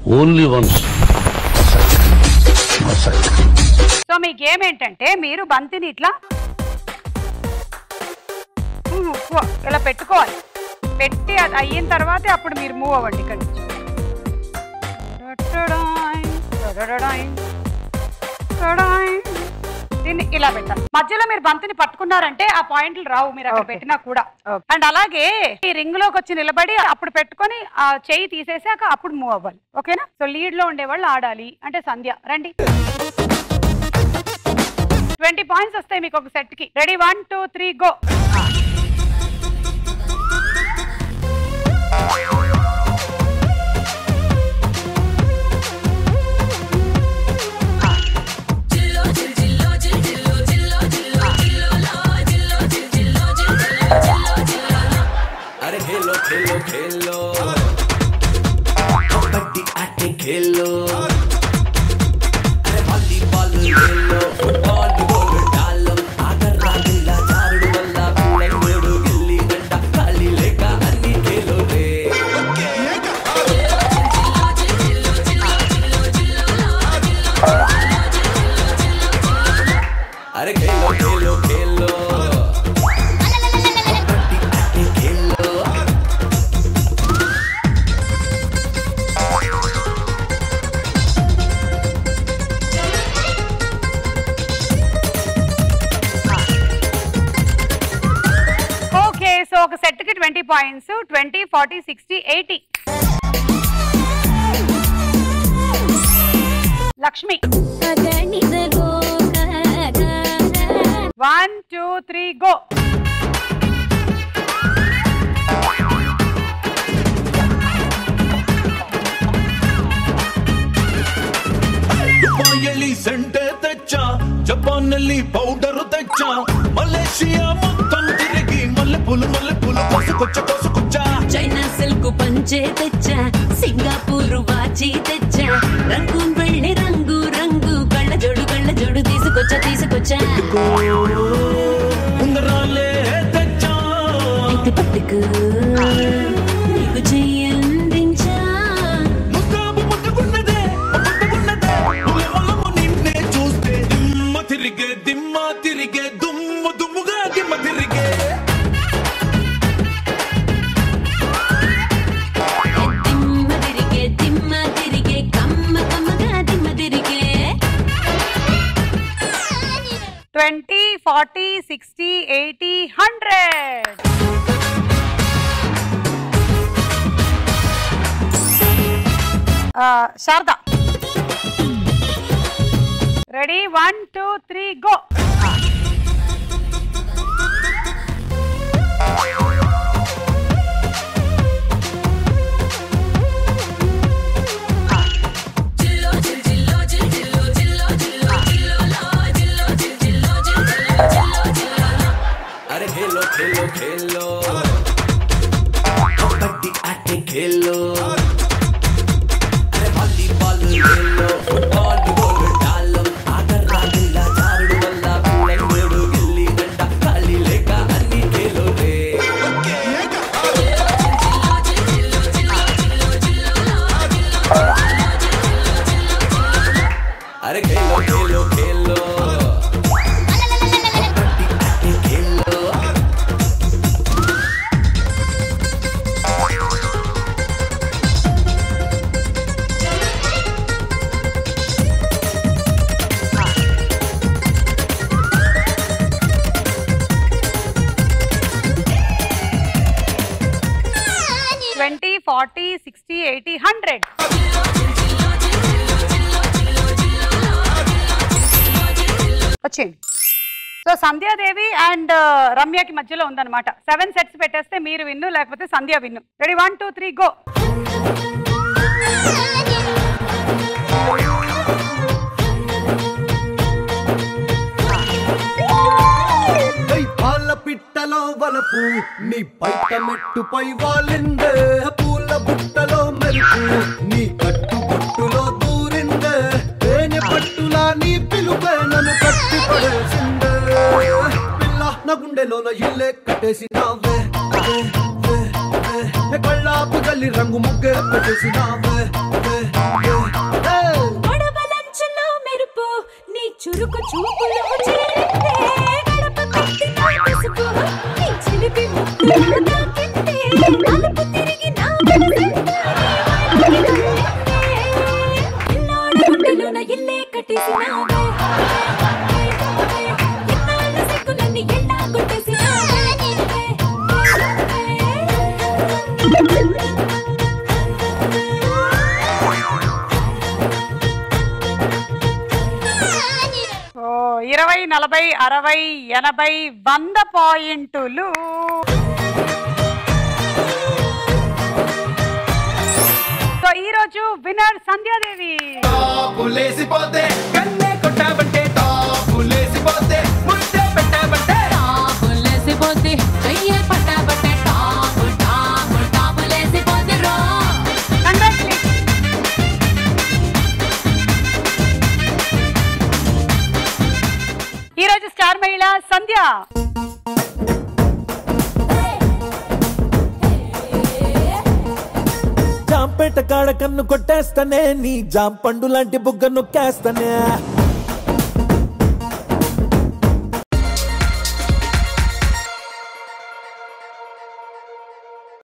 Only once so మీ game ఏంటంటే మీరు బంతిని ఇట్లా ఉమ్, ఉ, ఇలా పెట్టుకోవాలి పెట్టి అది అయిన తర్వాత అప్పుడు మీరు మూవ్ అవ్వండి ఇక్కడ నుంచి డడడాయ్, డడడాయ్, డడాయ్. దీన్ని ఇలా పెట్టాలి మధ్యలో మీరు బంతిని పట్టుకున్నారంటే ఆ పాయింట్లు రావు మీరు అక్కడ Okay. పెట్టినా కూడా Okay. అండ్ అలాగే ఈ రింగ్ లోకి వచ్చి నిలబడి అప్పుడు పెట్టుకొని ఆ చెయ్యి తీసేసాక అప్పుడు మూవ్ అవ్వాలి ఓకేనా సో లీడ్ లో ఉండేవాళ్ళు ఆడాలి అంటే సంధ్య రండి ట్వంటీ పాయింట్స్ వస్తాయి మీకు ఒక సెట్ కి ready one two three go अरे खेलो खेलो खेलो कबड्डी आटे खेलो अरे वालीबाल खेलो फुटबॉल गोल डालो आगर रागिला జారుడు వల్ల పిల్లడు గిల్లి దండ ఖాళీ లేక అన్ని ఖేలో రే अरे खेलो खेलो खेलो कबड्डी आटे खेलो ఓకే సో ఒక సెట్ కి twenty points twenty forty sixty eighty Lakshmi one two three go ದುಬಾಯಲ್ಲಿ ಸೆಂಟೆ ತೆಚ್ಚ ಜಪಾನ್ನಲ್ಲಿ ಪೌಡರ್ ತೆಚ್ಚ ಮಲೇಷಿಯಾ మొత్తం తిరిగి మల్లెపూలు మల్లెపూలు కోసుకొచ్చ కోసుకొచ్చ చైనా సిల్క్ పంచే తెచ్చా సింగపూర్ వాచి తెచ్చా రంగు వెళ్ళి రంగు రంగు కళ్ళ జోడు కళ్ళ జోడు తీసుకొచ్చా తీసుకొచ్చా ఉంగరాలే తెచ్చా ఇది పట్టుకు నీకు చెయ్యందించా ముస్తాబు ముట్టుకున్నదే ముట్టుకున్నదే నువ్వెవరము నిన్నే చూస్తే దిమ్మ తిరిగే దిమ్మ తిరిగే దుమ్ము దుమ్ముగా దిమ్మ తిరిగే దిమ్మ తిరిగే దిమ్మ తిరిగే కమ్మ కమ్మగా దిమ్మ తిరిగే twenty forty sixty eighty hundred Sharada ready one two three go अरे खेलो खेलो खेलो कबड्डी आटे खेलो अरे वालीबाल खेलो फुटबॉल गोल डालो आगर रागिला జారుడు వల్ల పిల్లడు గిల్లి దండ ఖాళీ లేక అన్ని ఖేలో రే अरे खेलो खेलो खेलो कबड्डी आटे खेलो twenty forty sixty eighty hundred వచ్చేయండి సో సంధ్యాదేవి అండ్ రమ్యకి మధ్యలో ఉందన్నమాట సెవెన్ సెట్స్ పెట్టేస్తే మీరు విన్ను లేకపోతే Sandhya win ready one two three go పై పాల పిట్టలో వలపు నీ పైట మెట్టుపై వాలిందే పూల బుట్టలో మెరుపు నీ కట్టు బొట్టులో దూరిందే తేనె పట్టులా నీ పిలుపే నన్ను కట్టి పడేసిందే పిల్ల నా గుండెలోన ఇల్లే కట్టేసినావే వే, వే, వే. ఏ కళ్ళ గులాబీ గల్లి రంగు ముగ్గే పెట్టేసినావే వే, వే, వే. గొడవలంచులో మెరుపు నీ చురుకు చూపులో చేరిందే గడప కట్టిన పసుపు నీ చిలిపి ముక్కులో తాకిందే అలుపు తిరిగి నా మనసంతా నీ వైపుకి వెళ్ళిందే. ఇల్లాడ గుండెలోన ఇల్లే కట్టేసినావే ఇన్నాళ్ళ సిగ్గులన్నీ ఎల్లా కొట్టేసినావే ఓ ఇరవై నలభై అరవై ఎనభై వంద పాయింటులు సో ఈ రోజు విన్నర్ సంధ్యాదేవి టాపులేసిపోతే కన్నే కొట్టావంటే టాపులేసిపోతే ముద్దే పెట్టావంటే టాపులేసిపోతే చెయ్యే పట్టాబట్టే టాపు టాపు టాపులేసిపోతే రో Congratulations. ఈ రోజు స్టార్ మహిళ సంధ్య జాంపేట కాడ కన్ను కొట్టేస్తానే నీ జాంపండు లాంటి బుగ్గ నొక్కేస్తానే